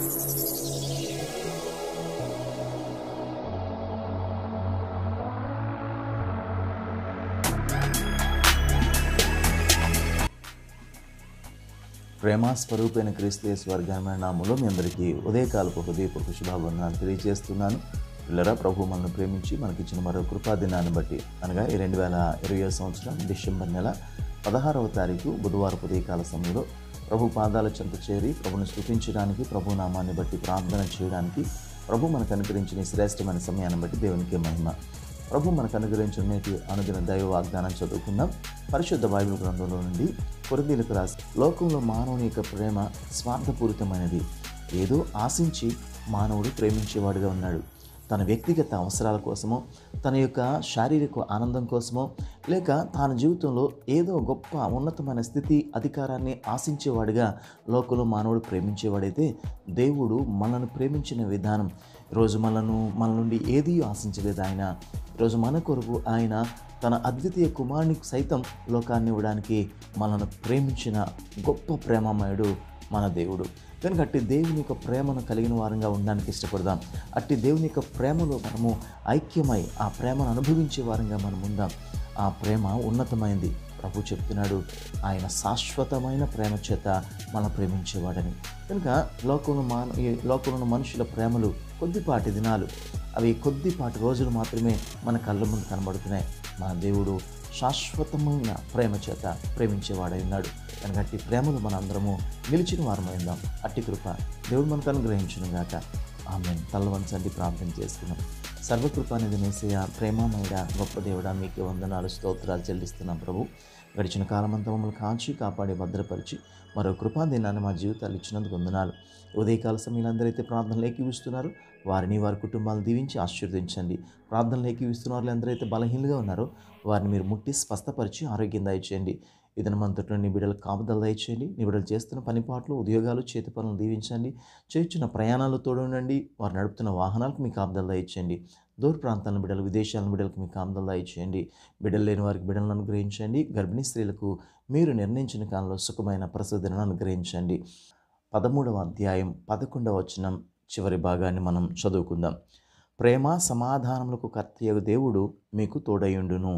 ప్రేమ స్వరూపైన క్రీస్తు స్వర్గమైన నామంలో మీ అందరికీ ఉదయకాలపు హృదయపూర్వక శుభాభివందనాలు తెలియజేస్తున్నాను పిల్లరా ప్రభు మనల్ని ప్రేమించి మనకిచ్చిన మరో కృపా దినాన్ని బట్టి అనగా ఈ రెండు వేల ఇరవై సంవత్సరం డిసెంబర్ నెల పదహారవ తారీఖు బుధవారం ఉదయకాల సమయంలో ప్రభు పాదాల చెంత చేరి ప్రభుని స్థుతించడానికి ప్రభు నామాన్ని బట్టి ప్రార్థన చేయడానికి ప్రభు మనకు అనుగ్రహించిన ఈ శ్రేష్టమైన సమయాన్ని బట్టి దేవునికి మహిమ ప్రభు మనకు అనుగ్రహించిన నేటి అనుదిన దైవ వాగ్దానం చదువుకుందాం పరిశుద్ధ బైబిల్ గ్రంథంలో నుండి కొరదీలకు రాసి లోకంలో మానవుని యొక్క ప్రేమ స్వార్థపూరితమైనది ఏదో ఆశించి మానవుడు ప్రేమించేవాడుగా ఉన్నాడు తన వ్యక్తిగత అవసరాల కోసమో తన యొక్క శారీరక ఆనందం కోసమో లేక తన జీవితంలో ఏదో గొప్ప ఉన్నతమైన స్థితి అధికారాన్ని ఆశించేవాడిగా లోకంలో మానవుడు ప్రేమించేవాడైతే దేవుడు మనల్ని ప్రేమించిన విధానం ఈరోజు మనను మన నుండి ఏదీ ఆశించలేదు ఆయన ఈరోజు మన కొరకు ఆయన తన అద్వితీయ కుమారునికి సైతం లోకాన్ని ఇవ్వడానికి మనల్ని ప్రేమించిన గొప్ప ప్రేమమయుడు మన దేవుడు కనుక అట్టి దేవుని యొక్క ప్రేమను కలిగిన వారంగా ఉండడానికి ఇష్టపడదాం అట్టి దేవుని యొక్క ప్రేమలో మనము ఐక్యమై ఆ ప్రేమను అనుభవించే వారంగా మనం ఉందాం ఆ ప్రేమ ఉన్నతమైంది ప్రభు చెప్తున్నాడు ఆయన శాశ్వతమైన ప్రేమ చేత మనం ప్రేమించేవాడని కనుక లోకంలో మాన ఈ లోకంలో ఉన్న మనుషుల ప్రేమలు కొద్దిపాటి దినాలు అవి కొద్దిపాటి రోజులు మాత్రమే మన కళ్ళ ముందు కనబడుతున్నాయి మన దేవుడు శాశ్వతమైన ప్రేమ చేత ప్రేమించేవాడై ఉన్నాడు కనుక అట్టి ప్రేమలు మనందరము నిలిచిన వారమైందాం అట్టి కృప దేవుడు మనకు అనుగ్రహించును గాక ఆమె తల్లవంచండి ప్రార్థన చేసుకున్నాం సర్వకృప అనేది నేసయ్య ప్రేమమయుడ గొప్ప దేవుడా మీకే వందనాలు స్తోత్రాలు చెల్లిస్తున్నాం ప్రభు గడిచిన కాలమంతా మమ్మల్ని కాచి కాపాడి భద్రపరిచి మరో కృపా దినాన్ని మా జీవితాలు ఇచ్చినందుకు వందనాలు ఉదయకాల సమయంలో అందరైతే ప్రార్థనలు ఏకీవిస్తున్నారు వారిని వారి కుటుంబాలను దీవించి ఆశీర్వదించండి ప్రార్థనలు ఏకీవిస్తున్న వాళ్ళు ఎందరైతే బలహీనగా ఉన్నారో వారిని మీరు ముట్టి స్వస్థపరిచి ఆరోగ్యం దయచేయండి ఇదనమంతట్లో నీ బిడ్డలకు కాపుదల దయచేయండి నీ బిడ్డలు చేస్తున్న పనిపాట్లు ఉద్యోగాలు చేతి పనులు దీవించండి చేస్తున్న ప్రయాణాలు తోడుండండి వారు నడుపుతున్న వాహనాలకు మీ కాపుదల దయచేయండి దూర ప్రాంతాల బిడ్డలు విదేశాల బిడ్డలకు మీ కాపుదల దయచేయండి బిడ్డలు లేని వారికి బిడ్డలను అనుగ్రహించండి గర్భిణీ స్త్రీలకు మీరు నిర్ణయించిన కాలంలో సుఖమైన ప్రసూదనను అనుగ్రహించండి పదమూడవ అధ్యాయం పదకొండవ వచనం చివరి భాగాన్ని మనం చదువుకుందాం ప్రేమ సమాధానములకు కర్తయ్య దేవుడు మీకు తోడయుండును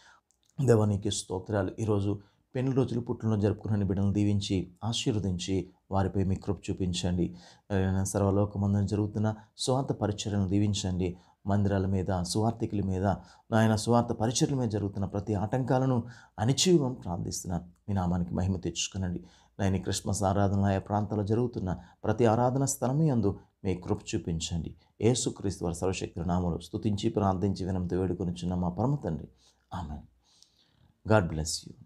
దేవానికి స్తోత్రాలు ఈరోజు పెళ్లి రోజులు పుట్టినరోజు జరుపుకున్న బిడ్డలను దీవించి ఆశీర్వదించి వారిపై మీ కృప చూపించండి ఎవరైనా సర్వలోకమందరం జరుగుతున్న స్వార్థ పరిచర్యలను దీవించండి మందిరాల మీద సువార్థికుల మీద నాయన స్వార్థ పరిచర్ల మీద జరుగుతున్న ప్రతి ఆటంకాలను అణిచివ్వమని ప్రార్థిస్తున్నాను మీ నామానికి మహిమ తెచ్చుకునండి నేను క్రిస్మస్ ఆరాధనలు ఆయా ప్రాంతాల్లో జరుగుతున్న ప్రతి ఆరాధన స్థలమే అందు మీ కృప చూపించండి యేసుక్రీస్తు వారి సర్వశక్తి నామలు స్తుతించి ప్రార్థించి వినంతో వేడుకొని చిన్న మా పరమ తండ్రి ఆమె గాడ్ బ్లెస్ యూ